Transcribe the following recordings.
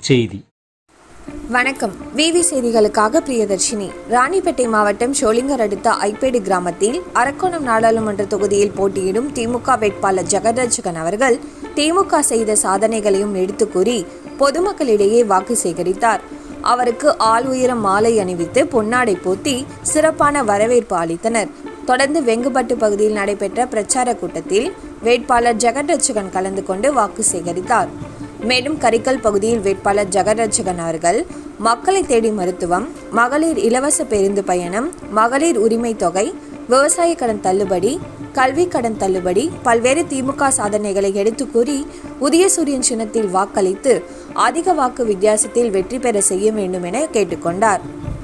செய்தி வணக்கம் விவி செய்திகளுக்காக பிரியதர்ஷினி ராணிப்பேட்டை மாவட்டம் ஷோலிங்கர் அடுத்த ஐப்பேடு கிராமத்தில் அரக்கோணம் நாடாளுமன்ற தொகுதியில் போட்டியிடும் திமுக வேட்பாளர் ஜெகதர்ஜகன் அவர்கள் திமுக செய்த சாதனைகளையும் எடுத்துக் கூறி பொதுமக்களிடையே வாக்கு சேகரித்தார் அவருக்கு ஆள் உயரம் மாலை அணிவித்து பொன்னாடை போத்தி சிறப்பான வரவேற்பு அளித்தனர் தொடர்ந்து வெங்குபட்டு பகுதியில் நடைபெற்ற பிரச்சார கூட்டத்தில் வேட்பாளர் ஜெகதர்ஜகன் கலந்து கொண்டு வாக்கு சேகரித்தார் மேலும் கரிக்கல் பகுதியில் வேட்பாளர் ஜெகதர்ஜகன் அவர்கள் மக்களை தேடி மருத்துவம் மகளிர் இலவச பேருந்து பயணம் மகளிர் உரிமை தொகை விவசாய கடன் தள்ளுபடி கல்வி கடன் தள்ளுபடி பல்வேறு திமுக சாதனைகளை எடுத்துக் கூறி உதயசூரியன் சின்னத்தில் வாக்களித்து அதிக வாக்கு வித்தியாசத்தில் வெற்றி பெற செய்ய வேண்டும் என கேட்டுக்கொண்டார்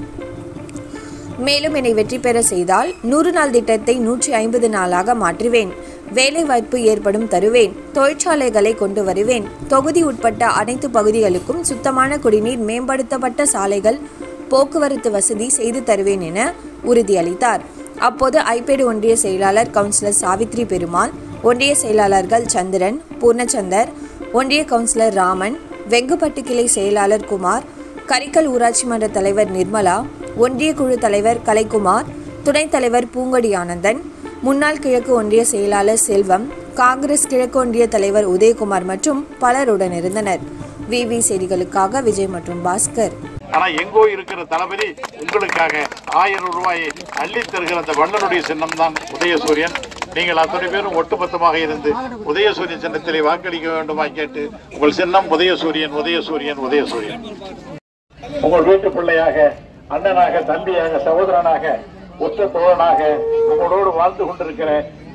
மேலும் என்னை வெற்றி பெற செய்தால் நூறு நாள் திட்டத்தை நூற்றி ஐம்பது நாளாக மாற்றுவேன் வேலைவாய்ப்பு ஏற்படும் தருவேன் தொழிற்சாலைகளை கொண்டு வருவேன் தொகுதி உட்பட்ட அனைத்து பகுதிகளுக்கும் சுத்தமான குடிநீர் மேம்படுத்தப்பட்ட சாலைகள் போக்குவரத்து வசதி செய்து தருவேன் என உறுதியளித்தார் அப்போது ஐபேடு ஒன்றிய செயலாளர் கவுன்சிலர் சாவித்ரி பெருமாள் ஒன்றிய செயலாளர்கள் சந்திரன் பூர்ணச்சந்தர் ஒன்றிய கவுன்சிலர் ராமன் வெங்குப்பட்டு கிளை செயலாளர் குமார் கரிக்கல் ஊராட்சி மன்ற தலைவர் நிர்மலா ஒன்றிய குழு தலைவர் கலைக்குமார் துணைத் தலைவர் பூங்கொடி ஆனந்தன் முன்னாள் கிழக்கு ஒன்றிய செயலாளர் செல்வம் காங்கிரஸ் கிழக்கு ஒன்றிய தலைவர் உதயகுமார் மற்றும் பலருடன் இருந்தனர் விவி செய்திகளுக்காக விஜய் மற்றும் பாஸ்கர் ஆனா எங்கோ இருக்கிற தளபதி உங்களுக்காக ஆயிரம் ரூபாயை அள்ளி தருகிற அந்த வள்ளலுடைய சின்னம் தான் உதயசூரியன் நீங்கள் அத்தனை பேரும் ஒட்டுமொத்தமாக இருந்து உதயசூரியன் சின்னத்திலே வாக்களிக்க வேண்டுமா கேட்டு உங்கள் சின்னம் உதயசூரியன் உதயசூரியன் உதயசூரியன் உங்கள் வீட்டு பிள்ளையாக அண்ணனாக தம்பியாக சகோதரனாக ஒத்த தோழனாக உங்களோடு வாழ்ந்து கொண்டிருக்கிற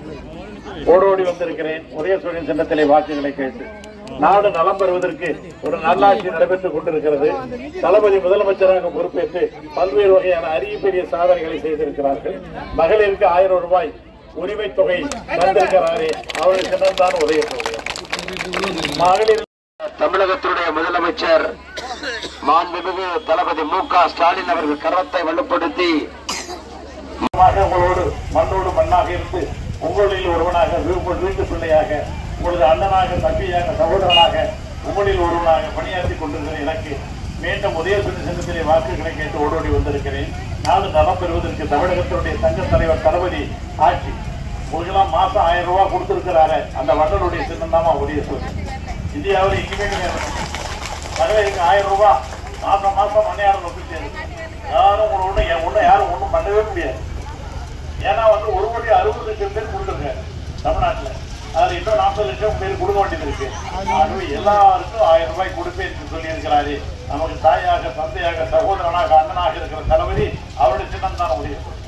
ஓடோடி வந்திருக்கிறேன் உதயசூரியன் சின்னத்திலே வாக்குகளை கேட்டு நாடு நலம் பெறுவதற்கு ஒரு நல்லாட்சி நடைபெற்றுக் கொண்டிருக்கிறது தளபதி முதலமைச்சராக பொறுப்பேற்று பல்வேறு வகையான அரிய பெரிய சாதனைகளை செய்திருக்கிறார்கள் மகளிருக்கு ஆயிரம் ரூபாய் உரிமை தொகை தந்திருக்கிறாரே அவருடைய சின்னம்தான் உதயசூரியன் மகளிர் தமிழகத்தினுடைய முதலமைச்சர் மாண்புமிகு தளபதி மு க ஸ்டாலின் அவர்கள் கரத்தை வலுப்படுத்தி நிச்சயமாக உங்களோடு மண்ணோடு மண்ணாக இருந்து உங்களில் ஒருவனாக உங்கள் வீட்டு பிள்ளையாக உங்களது அண்ணனாக தம்பியாக சகோதரனாக உங்களில் ஒருவனாக பணியாற்றி கொண்டிருக்கிற எனக்கு மீண்டும் உதயசூரிய சங்கத்திலே வாக்குகளை கேட்டு ஓடோடி வந்திருக்கிறேன் நாடு நலம் பெறுவதற்கு தமிழகத்தினுடைய சங்க தலைவர் தளபதி ஆட்சி உங்களுக்கெல்லாம் மாசம் ஆயிரம் ரூபாய் கொடுத்திருக்கிறாரு அந்த வண்டலுடைய சின்னம் தான் உதயசூரியன் இந்தியாவில் எங்கேயுமே கிடையாது மகளிருக்கு ஆயிரம் ரூபாய் மாசம் மாசம் மணியாரம் ஒப்பிச்சது யாரும் உங்களை ஒன்றும் ஒன்றும் யாரும் ஒன்றும் பண்ணவே முடியாது ஏன்னா வந்து ஒரு கோடி அறுபது லட்சம் பேர் கொடுத்துருக்காரு தமிழ்நாட்டில் அதில் இன்னும் நாற்பது லட்சம் பேர் கொடுக்க வேண்டியது இருக்கு ஆகவே எல்லாருக்கும் ஆயிரம் ரூபாய் கொடுப்பேன் என்று சொல்லி இருக்கிறாரு நமக்கு தாயாக தந்தையாக சகோதரனாக அண்ணனாக இருக்கிற தளபதி அவருடைய சின்னம் தான் உதயம்